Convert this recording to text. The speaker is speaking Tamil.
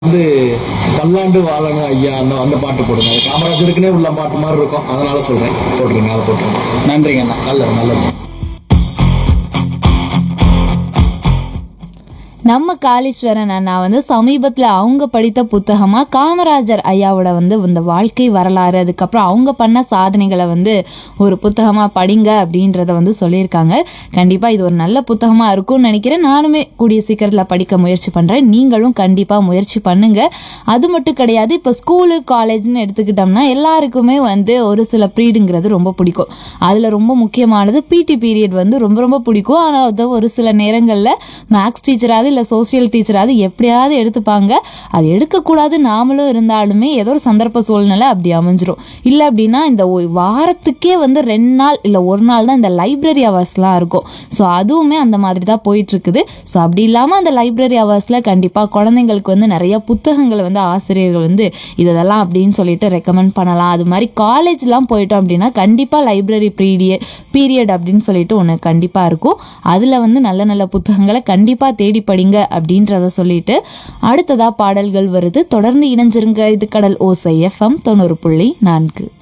வந்து பல்லாண்டு வாழணும் ஐயா அந்த அந்த பாட்டு போடுங்க அது காமராஜருக்குனே உள்ள பாட்டு மாதிரி இருக்கும் அதனால சொல்றேன் போட்டுருங்க அதை போட்டுருங்க நன்றிங்க அண்ணா நல்லது நல்லது நம்ம காளீஸ்வரன் அண்ணா வந்து சமீபத்தில் அவங்க படித்த புத்தகமாக காமராஜர் ஐயாவோட வந்து இந்த வாழ்க்கை வரலாறு அதுக்கப்புறம் அவங்க பண்ண சாதனைகளை வந்து ஒரு புத்தகமாக படிங்க அப்படின்றத வந்து சொல்லியிருக்காங்க கண்டிப்பாக இது ஒரு நல்ல புத்தகமாக இருக்கும்னு நினைக்கிறேன் நானுமே கூடிய சீக்கிரத்தில் படிக்க முயற்சி பண்ணுறேன் நீங்களும் கண்டிப்பாக முயற்சி பண்ணுங்க அது மட்டும் கிடையாது இப்போ ஸ்கூலு காலேஜ்னு எடுத்துக்கிட்டோம்னா எல்லாருக்குமே வந்து ஒரு சில ப்ரீடுங்கிறது ரொம்ப பிடிக்கும் அதில் ரொம்ப முக்கியமானது பிடி பீரியட் வந்து ரொம்ப ரொம்ப பிடிக்கும் ஆனால் அது ஒரு சில நேரங்களில் மேக்ஸ் டீச்சராவது இல்லை சோஷியல் டீச்சராவது எப்படியாவது எடுத்துப்பாங்க அது எடுக்கக்கூடாது நாமளும் இருந்தாலுமே ஏதோ ஒரு சந்தர்ப்ப சூழ்நிலை அப்படி அமைஞ்சிரும் இல்லை அப்படின்னா இந்த ஒ- வாரத்துக்கே வந்து ரெண்டு நாள் இல்லை ஒரு நாள் தான் இந்த லைப்ரரி ஹவர்ஸ்லாம் இருக்கும் ஸோ அதுவுமே அந்த மாதிரி தான் போயிட்டு இருக்குது ஸோ அப்படி இல்லாமல் அந்த லைப்ரரி ஹவர்ஸில் கண்டிப்பாக குழந்தைங்களுக்கு வந்து நிறைய புத்தகங்களை வந்து ஆசிரியர்கள் வந்து இதெல்லாம் அப்படின்னு சொல்லிட்டு ரெக்கமெண்ட் பண்ணலாம் அது மாதிரி காலேஜ்லாம் போயிட்டோம் அப்படின்னா கண்டிப்பாக லைப்ரரி பீரியட் பீரியட் அப்படின்னு சொல்லிட்டு ஒன்று கண்டிப்பாக இருக்கும் அதில் வந்து நல்ல நல்ல புத்தகங்களை கண்டிப்பாக தேடி படிங்க அப்படின்றத சொல்லிட்டு அடுத்ததாக பாடல்கள் வருது தொடர்ந்து இணைஞ்சிருங்க இது கடல் ஓசை எஃப்எம் தொண்ணூறு புள்ளி நான்கு